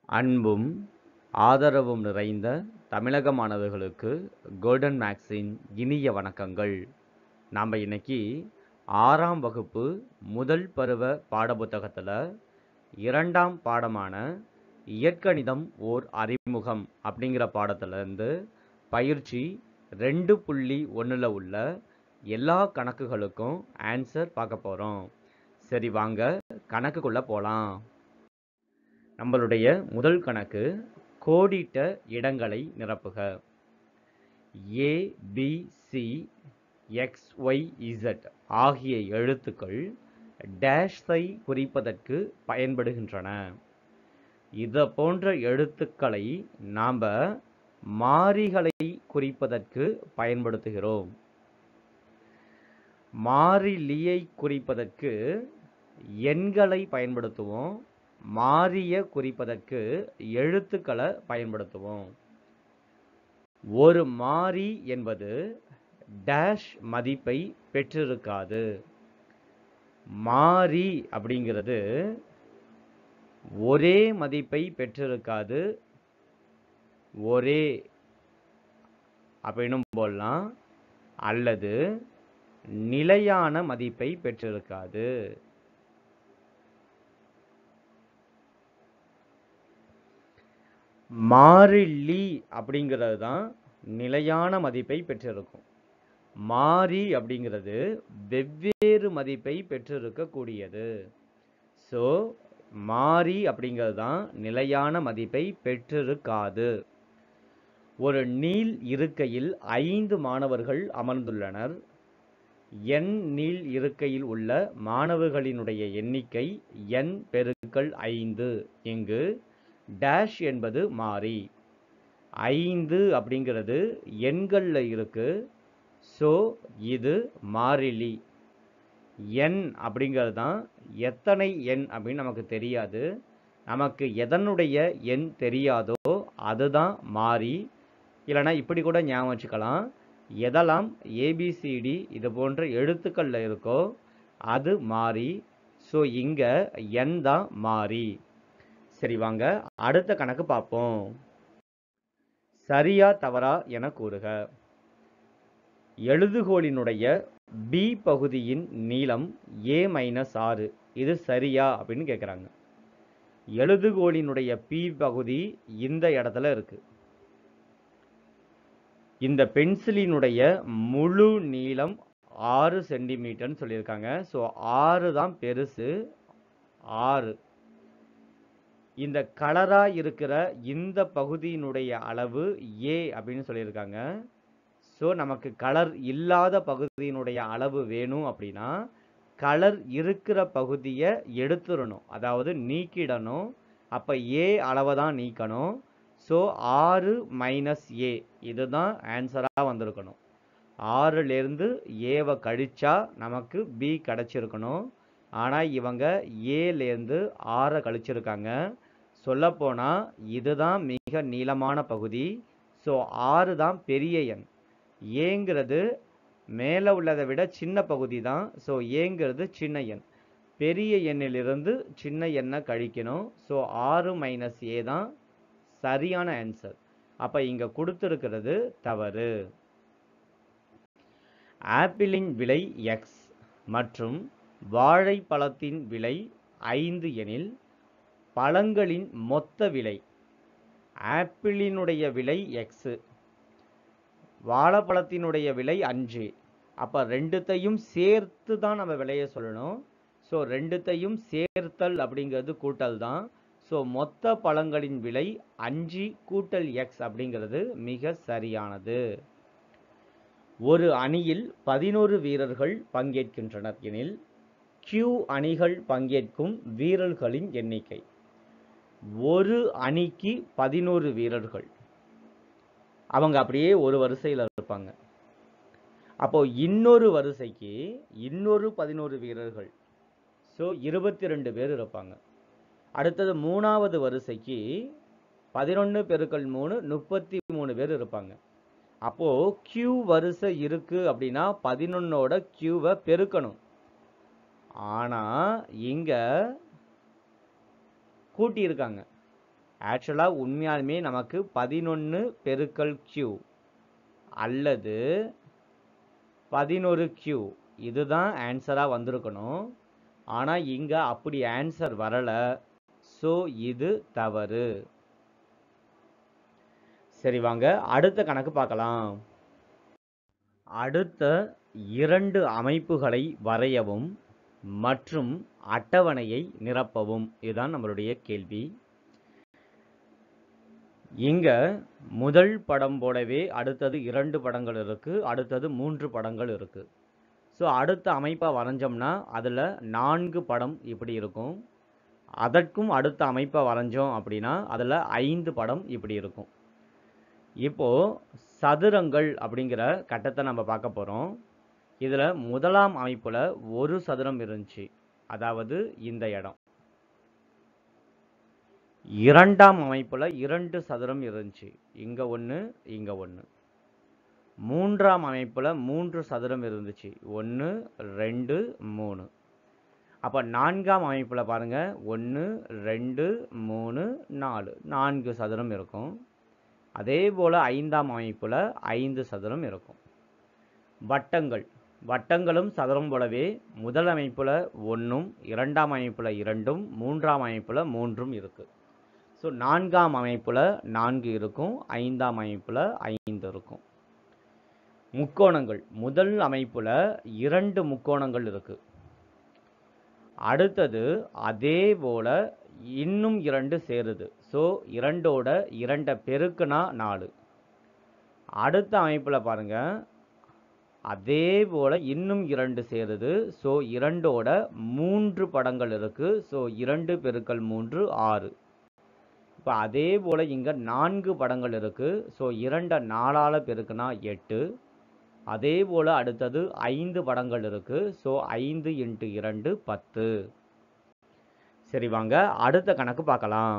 அன்பும் ஆதரவும் நிறைந்த தமிழக மாணவர்களுக்கு கோல்டன் மேக்ஸின் இனிய வணக்கங்கள் நாம் இன்னைக்கு ஆறாம் வகுப்பு முதல் பருவ பாடப்புத்தகத்தில் இரண்டாம் பாடமான இயற்கணிதம் ஓர் அறிமுகம் அப்படிங்கிற பாடத்திலிருந்து பயிற்சி ரெண்டு புள்ளி ஒன்றில் உள்ள எல்லா கணக்குகளுக்கும் ஆன்சர் பார்க்க போகிறோம் சரி வாங்க கணக்குக்குள்ளே போகலாம் நம்மளுடைய முதல் கணக்கு கோடிட்ட இடங்களை நிரப்புக A B C X Y Z ஆகிய எழுத்துக்கள் டேஷை குறிப்பதற்கு பயன்படுகின்றன இதை போன்ற எழுத்துக்களை நாம் மாறிகளை குறிப்பதற்கு பயன்படுத்துகிறோம் மாறிலியை குறிப்பதற்கு எண்களை பயன்படுத்துவோம் மாறிய குறிப்பதற்கு எழுத்துக்களை பயன்படுத்துவோம் ஒரு மாறி என்பது டேஷ் மதிப்பை பெற்றிருக்காது மாறி அப்படிங்கிறது ஒரே மதிப்பை பெற்றிருக்காது ஒரே அப்படின்னும் போடலாம் அல்லது நிலையான மதிப்பை பெற்றிருக்காது மாறிலி அப்படிங்கிறது தான் நிலையான மதிப்பை பெற்றிருக்கும் மாறி அப்படிங்கிறது வெவ்வேறு மதிப்பை பெற்றிருக்கக்கூடியது ஸோ மாறி அப்படிங்கிறது தான் நிலையான மதிப்பை பெற்றிருக்காது ஒரு நீள் இருக்கையில் ஐந்து மாணவர்கள் அமர்ந்துள்ளனர் என் நீள் இருக்கையில் உள்ள மாணவர்களினுடைய எண்ணிக்கை என் பெருக்கள் ஐந்து இங்கு டேஷ் என்பது மாறி ஐந்து அப்படிங்கிறது எண்களில் இருக்கு ஸோ இது மாறிலி எண் அப்படிங்கிறது தான் எத்தனை எண் அப்படின்னு நமக்கு தெரியாது நமக்கு எதனுடைய எண் தெரியாதோ அதுதான் மாறி இல்லைனா இப்படி கூட ஞாபகம் வச்சுக்கலாம் எதெல்லாம் ஏபிசிடி இது போன்ற எழுத்துக்களில் இருக்கோ அது மாறி ஸோ இங்கே எண் தான் மாறி சரி வாங்க அடுத்த கணக்கு பார்ப்போம் சரியா தவறா என கூறுக எழுதுகோளினுடைய பி பகுதியின் நீளம் ஏ மைனஸ் ஆறு இது சரியா அப்படின்னு கேட்குறாங்க எழுதுகோளினுடைய பி பகுதி இந்த இடத்துல இருக்கு இந்த பென்சிலினுடைய முழு நீளம் ஆறு சென்டிமீட்டர்னு சொல்லியிருக்காங்க ஸோ ஆறு தான் பெருசு ஆறு இந்த கலராக இருக்கிற இந்த பகுதியினுடைய அளவு ஏ அப்படின்னு சொல்லியிருக்காங்க ஸோ நமக்கு கலர் இல்லாத பகுதியினுடைய அளவு வேணும் அப்படின்னா கலர் இருக்கிற பகுதியை எடுத்துடணும் அதாவது நீக்கிடணும் அப்போ ஏ அளவை தான் நீக்கணும் ஸோ ஆறு மைனஸ் ஏ இதுதான் ஆன்சராக வந்திருக்கணும் ஆறுலேருந்து ஏவை கழிச்சா நமக்கு பி கிடச்சிருக்கணும் ஆனால் இவங்க ஏலேருந்து ஆறை கழிச்சிருக்காங்க சொல்லப்போனால் இதுதான் மிக நீளமான பகுதி ஸோ ஆறு தான் பெரிய எண் ஏங்கிறது மேலே உள்ளதை விட சின்ன பகுதி தான் ஸோ ஏங்கிறது சின்ன எண் பெரிய எண்ணிலிருந்து சின்ன எண்ணை கழிக்கணும் ஸோ ஆறு மைனஸ் ஏ தான் சரியான ஆன்சர் அப்போ இங்கே கொடுத்துருக்கிறது தவறு ஆப்பிளின் விலை எக்ஸ் மற்றும் வாழைப்பழத்தின் விலை ஐந்து எனில் பழங்களின் மொத்த விலை ஆப்பிளினுடைய விலை எக்ஸு வாழைப்பழத்தினுடைய விலை அஞ்சு அப்போ ரெண்டுத்தையும் சேர்த்து தான் நம்ம விலையை சொல்லணும் ஸோ ரெண்டுத்தையும் சேர்த்தல் அப்படிங்கிறது கூட்டல் தான் ஸோ மொத்த பழங்களின் விலை அஞ்சு கூட்டல் எக்ஸ் அப்படிங்கிறது மிக சரியானது ஒரு அணியில் பதினோரு வீரர்கள் பங்கேற்கின்றனர் எனில் கியூ அணிகள் பங்கேற்கும் வீரர்களின் எண்ணிக்கை ஒரு அணிக்கு பதினோரு வீரர்கள் அவங்க அப்படியே ஒரு வரிசையில் இருப்பாங்க அப்போ இன்னொரு வரிசைக்கு இன்னொரு பதினோரு வீரர்கள் ஸோ இருபத்தி ரெண்டு பேர் இருப்பாங்க அடுத்தது மூணாவது வரிசைக்கு பதினொன்று பெருக்கள் மூணு முப்பத்தி மூணு பேர் இருப்பாங்க அப்போ கியூ வரிசை இருக்கு அப்படின்னா பதினொன்னோட கியூவை பெருக்கணும் ஆனா இங்க கூட்டி இருக்காங்க ஆக்சுவலாக உண்மையாலுமே நமக்கு பதினொன்று பெருக்கல் கியூ அல்லது பதினொரு கியூ இதுதான் ஆன்சராக வந்திருக்கணும் ஆனால் இங்கே அப்படி ஆன்சர் வரலை ஸோ இது தவறு சரி வாங்க அடுத்த கணக்கு பார்க்கலாம் அடுத்த இரண்டு அமைப்புகளை வரையவும் மற்றும் அட்டவணையை நிரப்பவும் இதுதான் நம்மளுடைய கேள்வி இங்க முதல் படம் போலவே அடுத்தது இரண்டு படங்கள் இருக்கு அடுத்தது மூன்று படங்கள் இருக்கு ஸோ அடுத்த அமைப்பை வரைஞ்சோம்னா அதில் நான்கு படம் இப்படி இருக்கும் அதற்கும் அடுத்த அமைப்பை வரைஞ்சோம் அப்படின்னா அதில் ஐந்து படம் இப்படி இருக்கும் இப்போ சதுரங்கள் அப்படிங்கிற கட்டத்தை நம்ம பார்க்க போகிறோம் இதில் முதலாம் அமைப்பில் ஒரு சதுரம் இருந்துச்சு அதாவது இந்த இடம் இரண்டாம் அமைப்பில் இரண்டு சதுரம் இருந்துச்சு இங்கே ஒன்று இங்கே ஒன்று மூன்றாம் அமைப்பில் மூன்று சதுரம் இருந்துச்சு ஒன்று ரெண்டு மூணு அப்போ நான்காம் அமைப்பில் பாருங்கள் ஒன்று ரெண்டு மூணு நாலு நான்கு சதுரம் இருக்கும் அதே போல் ஐந்தாம் அமைப்பில் ஐந்து சதுரம் இருக்கும் வட்டங்கள் வட்டங்களும் சதுரம் போலவே முதல் அமைப்பில் ஒன்றும் இரண்டாம் அமைப்பில் இரண்டும் மூன்றாம் அமைப்பில் மூன்றும் இருக்குது ஸோ நான்காம் அமைப்பில் நான்கு இருக்கும் ஐந்தாம் அமைப்பில் ஐந்து இருக்கும் முக்கோணங்கள் முதல் அமைப்பில் இரண்டு முக்கோணங்கள் இருக்குது அடுத்தது அதே போல இன்னும் இரண்டு சேருது ஸோ இரண்டோட இரண்டை பெருக்குனா நாலு அடுத்த அமைப்பில் பாருங்க அதே போல இன்னும் இரண்டு சேருது ஸோ இரண்டோட மூன்று படங்கள் இருக்கு ஸோ இரண்டு பெருக்கல் மூன்று ஆறு இப்போ அதே போல இங்க நான்கு படங்கள் இருக்கு ஸோ இரண்டை நாலால பெருக்குனா எட்டு அதே போல அடுத்தது ஐந்து படங்கள் இருக்கு ஸோ ஐந்து இன்ட்டு இரண்டு பத்து சரி வாங்க அடுத்த கணக்கு பார்க்கலாம்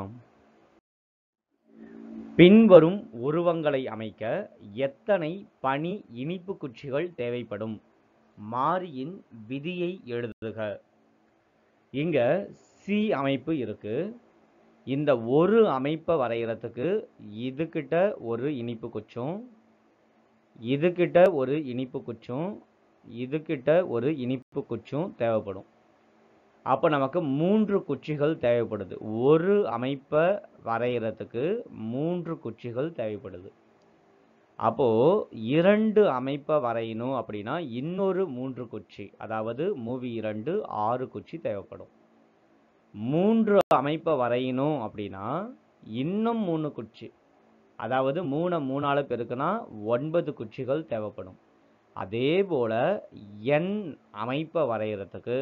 பின்வரும் உருவங்களை அமைக்க எத்தனை பனி இனிப்பு குச்சிகள் தேவைப்படும் மாறியின் விதியை எழுதுக இங்க சி அமைப்பு இருக்கு இந்த ஒரு அமைப்பை வரைகிறதுக்கு இதுகிட்ட ஒரு இனிப்பு குச்சும் இதுகிட்ட ஒரு இனிப்பு குச்சும் இதுகிட்ட ஒரு இனிப்பு குச்சும் தேவைப்படும் அப்போ நமக்கு மூன்று குச்சிகள் தேவைப்படுது ஒரு அமைப்பை வரைகிறதுக்கு மூன்று குச்சிகள் தேவைப்படுது அப்போ இரண்டு அமைப்பை வரையணும் அப்படின்னா இன்னொரு மூன்று குச்சி அதாவது மூவி இரண்டு ஆறு குச்சி தேவைப்படும் மூன்று அமைப்பை வரையணும் அப்படின்னா இன்னும் மூணு குச்சி அதாவது மூணை மூணால பெருக்குனா ஒன்பது குச்சிகள் தேவைப்படும் அதே போல எண் அமைப்பை வரைகிறதுக்கு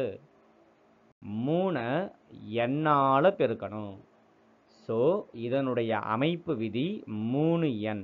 மூணை எண்ணால பெருக்கணும் ஸோ இதனுடைய அமைப்பு விதி மூணு எண்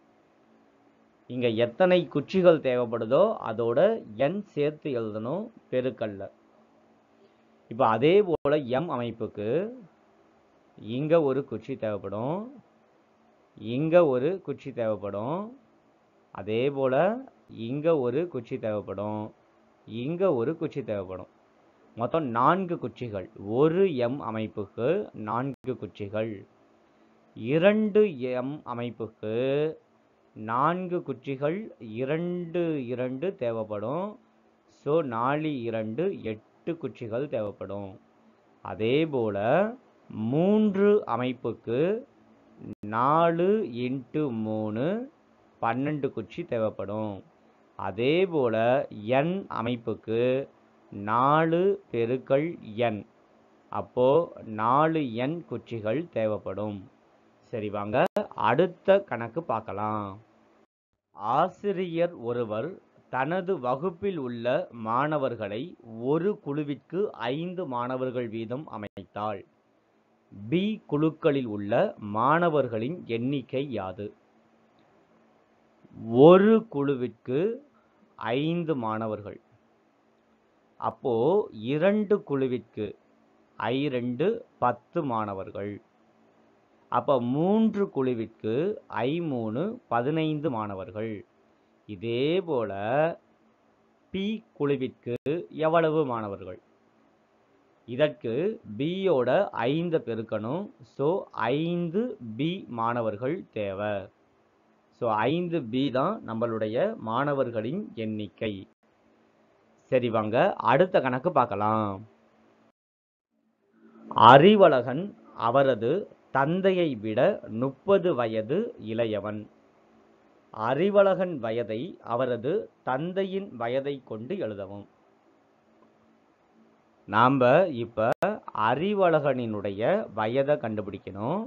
இங்க எத்தனை குச்சிகள் தேவைப்படுதோ அதோட எண் சேர்த்து எழுதணும் பெருக்கல்ல இப்போ அதே போல எம் அமைப்புக்கு இங்க ஒரு குச்சி தேவைப்படும் இங்க ஒரு குச்சி தேவைப்படும் அதே போல இங்க ஒரு குச்சி தேவைப்படும் இங்க ஒரு குச்சி தேவைப்படும் மொத்தம் நான்கு குச்சிகள் ஒரு எம் அமைப்புக்கு நான்கு குச்சிகள் இரண்டு எம் அமைப்புக்கு நான்கு குச்சிகள் இரண்டு இரண்டு தேவைப்படும் ஸோ நாலு இரண்டு எட்டு குச்சிகள் தேவைப்படும் அதே போல மூன்று அமைப்புக்கு நாலு இன்ட்டு மூணு பன்னெண்டு குச்சி தேவைப்படும் அதே போல எண் அமைப்புக்கு நாலு பெருக்கல் எண் அப்போ நாலு எண் குச்சிகள் தேவைப்படும் சரி வாங்க அடுத்த கணக்கு பார்க்கலாம் ஆசிரியர் ஒருவர் தனது வகுப்பில் உள்ள மாணவர்களை ஒரு குழுவிற்கு ஐந்து மாணவர்கள் வீதம் அமைத்தால் பி குழுக்களில் உள்ள மாணவர்களின் எண்ணிக்கை யாது ஒரு குழுவிற்கு ஐந்து மாணவர்கள் அப்போ இரண்டு குழுவிற்கு ஐ ரெண்டு பத்து மாணவர்கள் அப்ப மூன்று குழுவிற்கு ஐ மூணு பதினைந்து மாணவர்கள் இதே போல பி குழுவிற்கு எவ்வளவு மாணவர்கள் இதற்கு பியோட ஐந்து பெருக்கணும் ஸோ ஐந்து பி மாணவர்கள் தேவை ஸோ ஐந்து பி தான் நம்மளுடைய மாணவர்களின் எண்ணிக்கை சரி வாங்க அடுத்த கணக்கு பார்க்கலாம் அறிவழகன் அவரது தந்தையை விட முப்பது வயது இளையவன் அறிவழகன் வயதை அவரது தந்தையின் வயதை கொண்டு எழுதவும் நாம் இப்ப அறிவழகனினுடைய வயதை கண்டுபிடிக்கணும்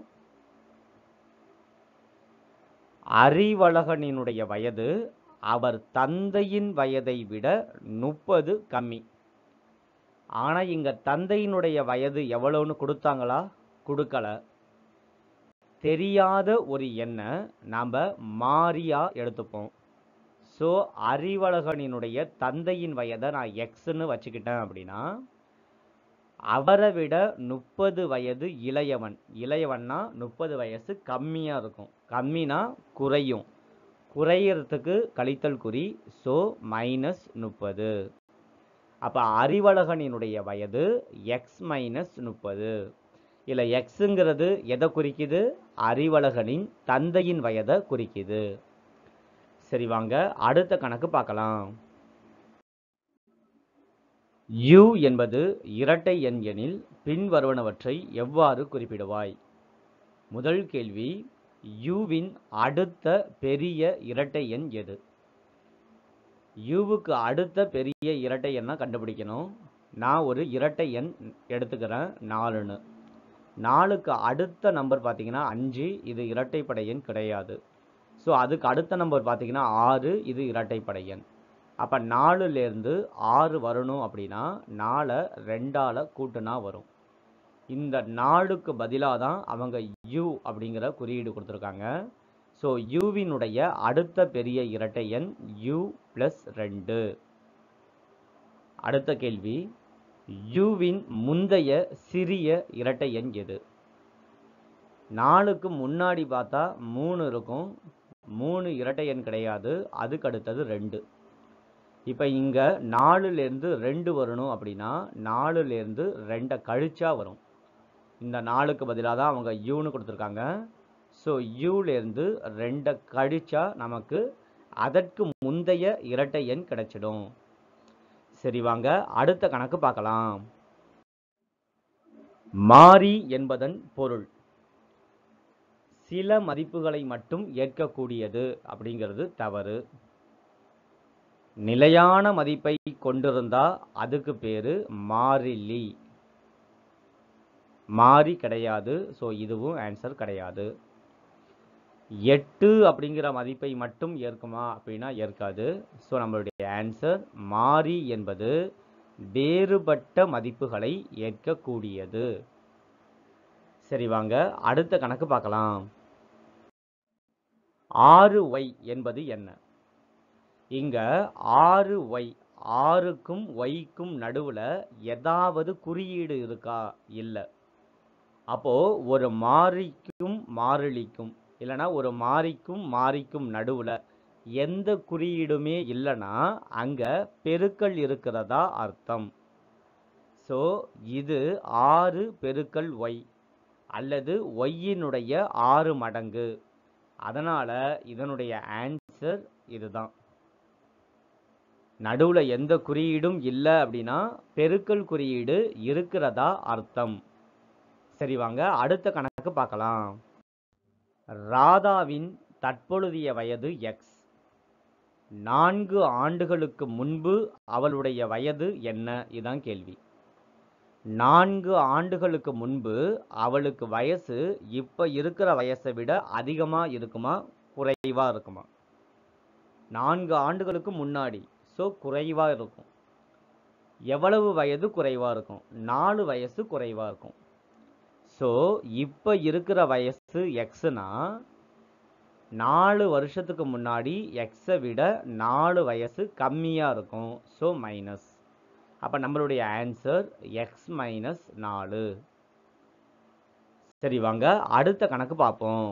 அறிவழகனினுடைய வயது அவர் தந்தையின் வயதை விட முப்பது கம்மி ஆனா இங்க தந்தையினுடைய வயது எவ்வளவுன்னு கொடுத்தாங்களா கொடுக்கல தெரியாத ஒரு எண்ணை நாம் மாறியா எடுத்துப்போம் ஸோ அறிவழகனினுடைய தந்தையின் வயதை நான் எக்ஸ்ன்னு வச்சுக்கிட்டேன் அப்படின்னா அவரை விட முப்பது வயது இளையவன் இளையவன்னா முப்பது வயசு கம்மியாக இருக்கும் கம்மினா குறையும் குறையறதுக்கு கழித்தல் குறி ஸோ மைனஸ் முப்பது அப்போ அறிவழகனினுடைய வயது எக்ஸ் மைனஸ் முப்பது இல்லை எக்ஸுங்கிறது எதை குறிக்குது அறிவழகனின் தந்தையின் வயதை குறிக்குது சரி வாங்க அடுத்த கணக்கு பார்க்கலாம் u என்பது இரட்டை எண் எனில் பின்வருவனவற்றை எவ்வாறு குறிப்பிடுவாய் முதல் கேள்வி யூவின் அடுத்த பெரிய இரட்டை எண் எது யூவுக்கு அடுத்த பெரிய இரட்டை எண்ணை கண்டுபிடிக்கணும் நான் ஒரு இரட்டை எண் எடுத்துக்கிறேன் நாலுன்னு நாலுக்கு அடுத்த நம்பர் பார்த்தீங்கன்னா அஞ்சு இது இரட்டைப்படை எண் கிடையாது ஸோ அதுக்கு அடுத்த நம்பர் பார்த்தீங்கன்னா ஆறு இது இரட்டைப்படை எண் அப்போ நாலுலேருந்து ஆறு வரணும் அப்படின்னா நாலை ரெண்டால் கூட்டுனா வரும் இந்த நாலுக்கு பதிலாக தான் அவங்க யூ அப்படிங்கிற குறியீடு கொடுத்துருக்காங்க ஸோ யூவினுடைய அடுத்த பெரிய இரட்டை எண் யூ ப்ளஸ் ரெண்டு அடுத்த கேள்வி யூவின் முந்தைய சிறிய இரட்டை எண் எது நாலுக்கு முன்னாடி பார்த்தா மூணு இருக்கும் மூணு இரட்டை எண் கிடையாது அதுக்கு அடுத்தது ரெண்டு இப்போ இங்கே நாலுலேருந்து ரெண்டு வரணும் அப்படின்னா நாலுலேருந்து ரெண்டை கழிச்சா வரும் இந்த நாலுக்கு பதிலாக தான் அவங்க யூன்னு கொடுத்துருக்காங்க ஸோ யூலேருந்து ரெண்டை கழிச்சா நமக்கு அதற்கு முந்தைய இரட்டை எண் கிடைச்சிடும் சரி வாங்க அடுத்த கணக்கு பார்க்கலாம் மாறி என்பதன் பொருள் சில மதிப்புகளை மட்டும் ஏற்கக்கூடியது அப்படிங்கிறது தவறு நிலையான மதிப்பை கொண்டிருந்தா அதுக்கு பேரு மாறிலி மாறி கிடையாது ஸோ இதுவும் ஆன்சர் கிடையாது எட்டு அப்படிங்கிற மதிப்பை மட்டும் ஏற்குமா அப்படின்னா ஏற்காது ஸோ நம்மளுடைய ஆன்சர் மாறி என்பது வேறுபட்ட மதிப்புகளை ஏற்கக்கூடியது சரி வாங்க அடுத்த கணக்கு பார்க்கலாம் ஆறு ஒய் என்பது என்ன இங்க ஆறு ஒய் ஆறுக்கும் ஒய்க்கும் நடுவுல ஏதாவது குறியீடு இருக்கா இல்லை அப்போ ஒரு மாறிக்கும் மாறிலிக்கும் இல்லைன்னா ஒரு மாறிக்கும் மாறிக்கும் நடுவுல எந்த குறியீடுமே இல்லைன்னா அங்க பெருக்கல் இருக்கிறதா அர்த்தம் ஸோ இது ஆறு பெருக்கல் ஒய் அல்லது ஒய்யினுடைய ஆறு மடங்கு அதனால இதனுடைய ஆன்சர் இதுதான் நடுவுல எந்த குறியீடும் இல்லை அப்படின்னா பெருக்கல் குறியீடு இருக்கிறதா அர்த்தம் சரி வாங்க அடுத்த கணக்கு பார்க்கலாம் ராதாவின் தற்பொழுதைய வயது எக்ஸ் நான்கு ஆண்டுகளுக்கு முன்பு அவளுடைய வயது என்ன இதான் கேள்வி நான்கு ஆண்டுகளுக்கு முன்பு அவளுக்கு வயசு இப்ப இருக்கிற வயசை விட அதிகமா இருக்குமா குறைவா இருக்குமா நான்கு ஆண்டுகளுக்கு முன்னாடி ஸோ குறைவா இருக்கும் எவ்வளவு வயது குறைவா இருக்கும் நாலு வயசு குறைவா இருக்கும் ஸோ இப்போ இருக்கிற வயசு எக்ஸ்னா நாலு வருஷத்துக்கு முன்னாடி எக்ஸை விட நாலு வயசு கம்மியாக இருக்கும் ஸோ மைனஸ் அப்போ நம்மளுடைய ஆன்சர் எக்ஸ் மைனஸ் நாலு சரி வாங்க அடுத்த கணக்கு பார்ப்போம்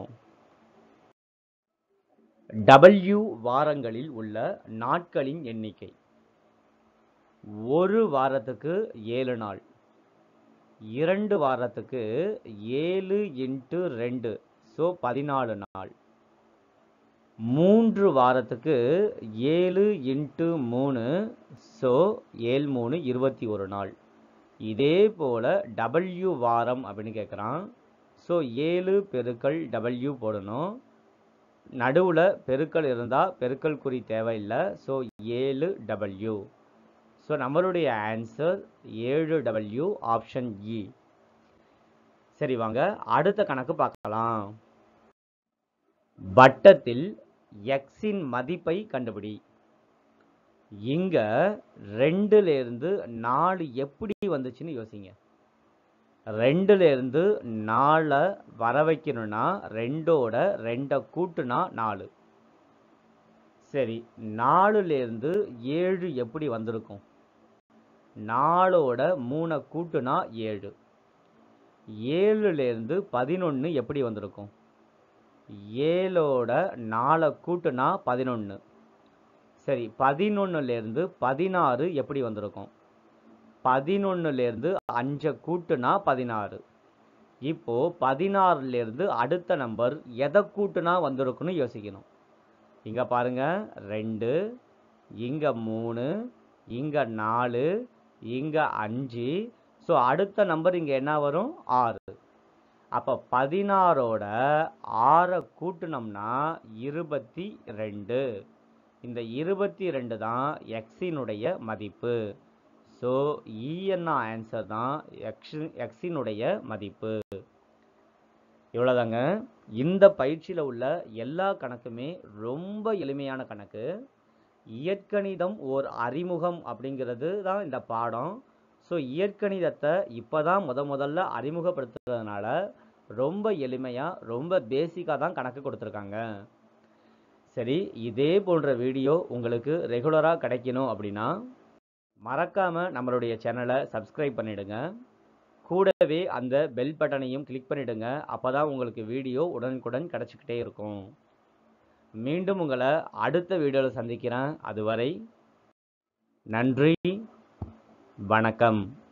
டபிள்யூ வாரங்களில் உள்ள நாட்களின் எண்ணிக்கை ஒரு வாரத்துக்கு ஏழு நாள் இரண்டு வாரத்துக்கு ஏழு இன்ட்டு ரெண்டு ஸோ பதினாலு நாள் மூன்று வாரத்துக்கு ஏழு இன்ட்டு மூணு ஸோ ஏழு மூணு இருபத்தி ஒரு நாள் இதே போல் டபிள்யூ வாரம் அப்படின்னு கேட்குறான் ஸோ ஏழு பெருக்கல் டபிள்யூ போடணும் நடுவில் பெருக்கல் இருந்தால் பெருக்கல் குறி தேவையில்லை ஸோ ஏழு டபிள்யூ ஸோ நம்மளுடைய ஆன்சர் ஏழு டபிள்யூ ஆப்ஷன் இ சரி வாங்க அடுத்த கணக்கு பார்க்கலாம் வட்டத்தில் எக்ஸின் மதிப்பை கண்டுபிடி இங்க ரெண்டுல இருந்து நாலு எப்படி வந்துச்சுன்னு யோசிங்க ரெண்டுல இருந்து நாலை வர வைக்கணும்னா ரெண்டோட ரெண்டை கூட்டுனா நாலு சரி நாலுல இருந்து ஏழு எப்படி வந்திருக்கும் நாலோட மூணை கூட்டுனா ஏழு ஏழுல இருந்து பதினொன்று எப்படி வந்திருக்கும் ஏழோட நாலை கூட்டுனா பதினொன்று சரி பதினொன்னுலேருந்து பதினாறு எப்படி வந்திருக்கும் பதினொன்னுலேருந்து அஞ்சை கூட்டுனா பதினாறு இப்போ பதினாறுலேருந்து அடுத்த நம்பர் எதை கூட்டுனா வந்திருக்குன்னு யோசிக்கணும் இங்கே பாருங்க ரெண்டு இங்கே மூணு இங்கே நாலு இங்கே அஞ்சு ஸோ அடுத்த நம்பர் இங்கே என்ன வரும் ஆறு அப்போ பதினாறோட ஆறை கூட்டினோம்னா இருபத்தி ரெண்டு இந்த இருபத்தி ரெண்டு தான் எக்ஸினுடைய மதிப்பு ஸோ இஎன்ஆ ஆன்சர் தான் எக்ஸி எக்ஸினுடைய மதிப்பு இவ்வளோதாங்க இந்த பயிற்சியில் உள்ள எல்லா கணக்குமே ரொம்ப எளிமையான கணக்கு இயற்கணிதம் ஓர் அறிமுகம் அப்படிங்கிறது தான் இந்த பாடம் ஸோ இயற்கணிதத்தை இப்போ தான் முத முதல்ல அறிமுகப்படுத்துறதுனால ரொம்ப எளிமையாக ரொம்ப பேசிக்காக தான் கணக்கு கொடுத்துருக்காங்க சரி இதே போன்ற வீடியோ உங்களுக்கு ரெகுலராக கிடைக்கணும் அப்படின்னா மறக்காமல் நம்மளுடைய சேனலை சப்ஸ்கிரைப் பண்ணிடுங்க கூடவே அந்த பெல் பட்டனையும் கிளிக் பண்ணிடுங்க அப்போ தான் உங்களுக்கு வீடியோ உடனுக்குடன் கிடச்சிக்கிட்டே இருக்கும் மீண்டும் உங்களை அடுத்த வீடியோவில் சந்திக்கிறேன் அதுவரை நன்றி வணக்கம்